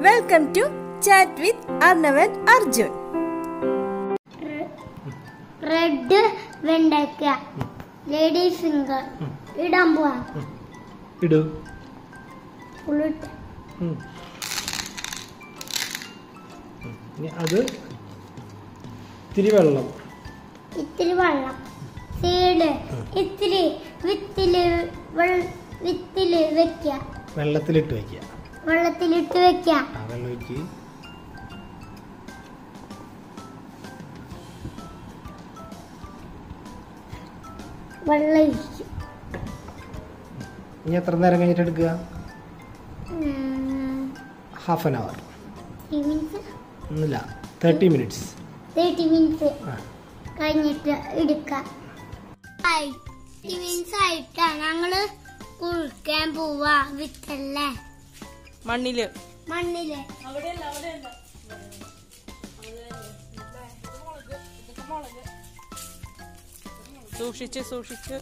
Welcome to chat with Arnavan Arjun red വെണ്ടയ്ക്ക lady finger ഇടാൻ പോവാ ഇടൂ ഉള്ളിട്ട് ഉം. ഇനി അത് ഇത്തിരി വെള്ളം ഇത്തിരി വെള്ളം സീഡ് ഇത്തിരി വിത്തില് വെൾ- വിത്തില് വെക്ക വെള്ളത്തിലിട്ട് വയ്ക്കുക വെള്ളത്തിലിട്ട് വെക്ക ആ വെള്ളം ഒഴിച്ച് വെള്ളം ഒഴിക്കും ഇനി എത്ര നേരം കഴിഞ്ഞിട്ട് എടുക്കുക ഹാഫ് ആൻ അവർ മീൻസ് ഒന്നുമില്ല തേർട്ടി മിനിറ്റ്സ് തേർട്ടി മിനിറ്റ്സ് ആ കഴിഞ്ഞിട്ട് എടുക്കാം തേർട്ടി മിനിറ്റ്സ് ആയിട്ടാ ഞങ്ങള് കുളിക്കാൻ പോവാ വിത്തല്ലേ മണ്ണില് മണ്ണില് സൂക്ഷിച്ച് സൂക്ഷിച്ച്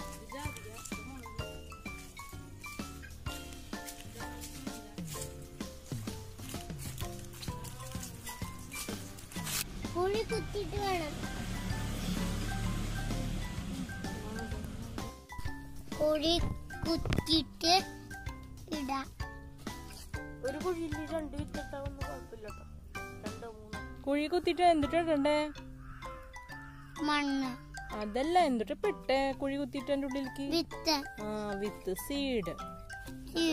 കുഴി കുത്തിയിട്ട് വേണം കുഴി കുത്തിയിട്ട് ഇടാം ഒരു കുഴിയിൽ രണ്ട് വിത്തിട്ടാവുന്ന കുഴപ്പമില്ല രണ്ടോ മൂന്നോ കുഴി കുത്തിട്ട് എന്തിട്ടേ മണ്ണ് അതല്ല എന്തിട്ട് പെട്ടേ കുഴി കുത്തിട്ട് എന്റെ ഉള്ളിലേക്ക് വിത്ത് ആ വിത്ത് സീഡ് ഈ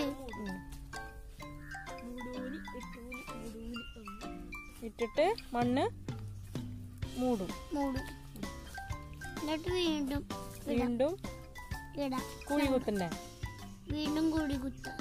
ഇട്ടിട്ട് മണ്ണ് മൂടും മൂടും എന്നിട്ട് വീണ്ടും ഇടാം വീണ്ടും ഇടാം കുഴി കുത്തണ്ടേ വീണ്ടും കുഴി കുത്താം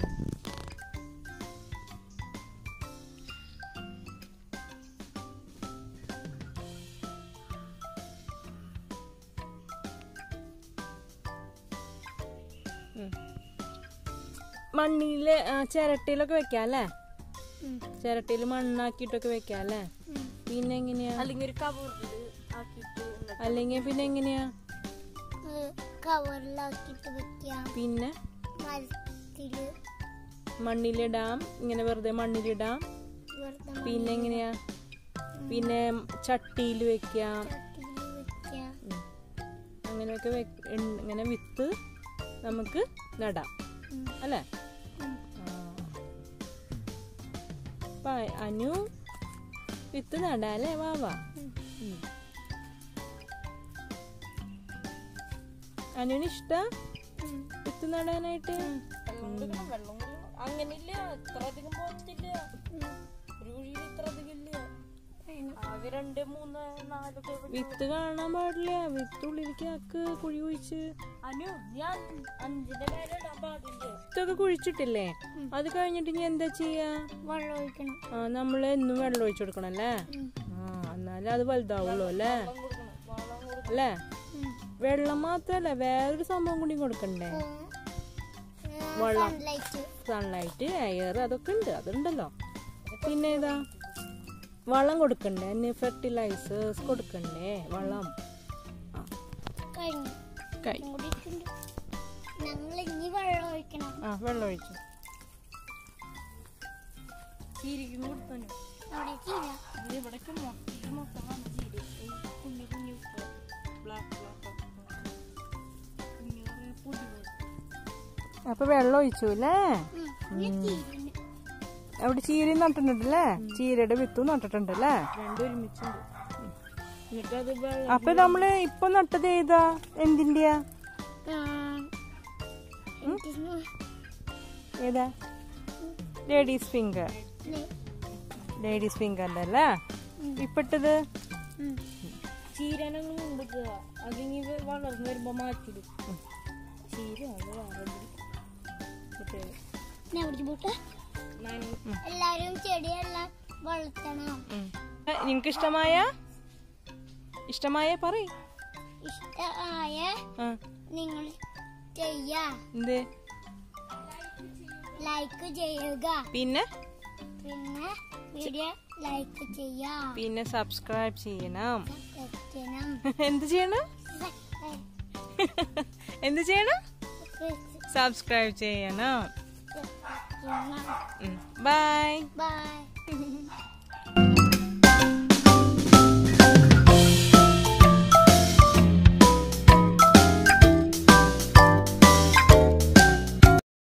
മണ്ണില് ആ, ചിരട്ടിയിലൊക്കെ വെക്കാം അല്ലേ ഉം. ചിരട്ടിയിൽ മണ്ണാക്കിയിട്ടൊക്കെ വെക്കാം അല്ലേ ഉം. പിന്നെ എങ്ങനെയാ അല്ലെങ്കിൽ ഒരു കവറിൽ ആക്കിയിട്ട് അല്ലെങ്കിൽ പിന്നെ എങ്ങനെയാ കവറിലാക്കിയിട്ട് വെക്കാം പിന്നെ മരത്തില് മണ്ണിലിടാം ഇങ്ങനെ വെറുതെ മണ്ണിലിടാം വെറുതെ പിന്നെ എങ്ങനെയാ പിന്നെ ചട്ടിയിൽ വെക്കാം മരത്തില് വെക്കാം ഉം. അങ്ങനെയൊക്കെ വെ- ഇൺ- ഇങ്ങനെ വിത്ത് നമുക്ക് നടാം ഉം. അല്ലേ ഉം. ആ. അപ്പൊ അനു വിത്ത് നടാല്ലേ വാവാ ഉം. ഉം. അനുവിന് ഇഷ്ട ഉം. വിത്ത് നടാനായിട്ട് അങ്ങനില്ല ഇത്ര അധികം പോകത്തില്ല ഉം. ഒരു കുഴിയിൽ ഇത്ര അധികം ഇല്ല വേണം. ആകെ രണ്ട് മൂന്ന് നാലൊക്കെ ഇവിടെ. വിത്ത് കാണാൻ പാടില്ല വിത്ത് ഉള്ളിലേക്ക് ആക്ക് കുഴി കുഴിച്ച് അനു ഞാൻ അഞ്ചിന്റെ മേലെ ഇടാൻ പാടില്ല വിത്തൊക്കെ കുഴിച്ചിട്ടില്ലേ അത് കഴിഞ്ഞിട്ട് ഇനി എന്താ ചെയ്യാ വെള്ളം ഒഴിക്കണം ആ നമ്മള് എന്നും വെള്ളം ഒഴിച്ചു കൊടുക്കണം അല്ലേ ഉം. ആ എന്നാലേ അത് വലുതാവുള്ളൂ അല്ലേ കൊടുക്കണം വളം കൊടുക്കണം അല്ലേ ഉം. വെള്ളം മാത്രല്ല വേറൊരു സംഭവം കൂടി കൊടുക്കണ്ടേ ഉം. വെള്ളം. സൺലൈറ്റ് സൺലൈറ്റ് എയർ അതൊക്കെ ഉണ്ട് അതുണ്ടല്ലോ പിന്നെ ഏതാ വളം കൊടുക്കണ്ടേ അതിന് ഫെർട്ടിലൈസേഴ്സ് കൊടുക്കണ്ടേ വളം ആ കഴിഞ്ഞു കൈ ഇതും കൂടി ഇട്ടുണ്ട്. ഞങ്ങൾ ഇനി വെള്ളം ഒഴിക്കണം ആ വെള്ളം ഒഴിച്ചു ചീരിക്കും കൊടുത്തനു അവിടെ ചീര ഇത് ഇവിടേക്ക് മൊത്തം മൊത്തമാണ് ചീരി ഈ കുഞ്ഞു കുഞ്ഞു ബ്ലാക്ക് ബ്ലാക്ക് കുഞ്ഞു കുറെ പൊടി പോലെ. അപ്പൊ വെള്ളം ഒഴിച്ചു അല്ലേ ഉം. ഇനി ചീരയുണ്ട്. അവിടെ ചീര നട്ടിട്ടുണ്ടല്ലേ ചീരയുടെ വിത്തും നട്ടിട്ടുണ്ട് അല്ലേ രണ്ടും ഒരുമിച്ചുണ്ട് എന്നിട്ട് അത് വെള്ളം അപ്പൊ നമ്മള് ഇപ്പൊ നട്ടത് ഏതാ എന്തിന്റെയാ ആ. ഇതിന് ഏതാ ലേഡീസ് ഫിംഗർ നെ- ലേഡീസ് ഫിംഗറിന്റെ അല്ലേ ഇപ്പിട്ടത് ഉം. ചീരനങ്ങൾ കൊണ്ടുപോവുക അതിങ്ങി വളർന്നു വരുമ്പോ മാറ്റിടും ചീര അത് വേറെ മറ്റേ ഞാൻ പിടിച്ച് പോട്ടെ നനഞ്ഞ എല്ലാരും ചെടിയെല്ലാം വളർത്തണം നിങ്ങക്ക് ഇഷ്ടമായ ഇഷ്ടമായ പറ ഇഷ്ടമായ ആ നിങ്ങൾ ചെയ്യാ എന്ത് ലൈക്ക് ചെയ്യുക പിന്നെ പിന്നെ വീഡിയോ ലൈക്ക് ചെയ്യാ പിന്നെ സബ്സ്ക്രൈബ് ചെയ്യണം ചെയ്യണം എന്ത് ചെയ്യണം എന്ത് ചെയ്യണം സബ്സ്ക്രൈബ് ചെയ്യണം Bye. By Bye.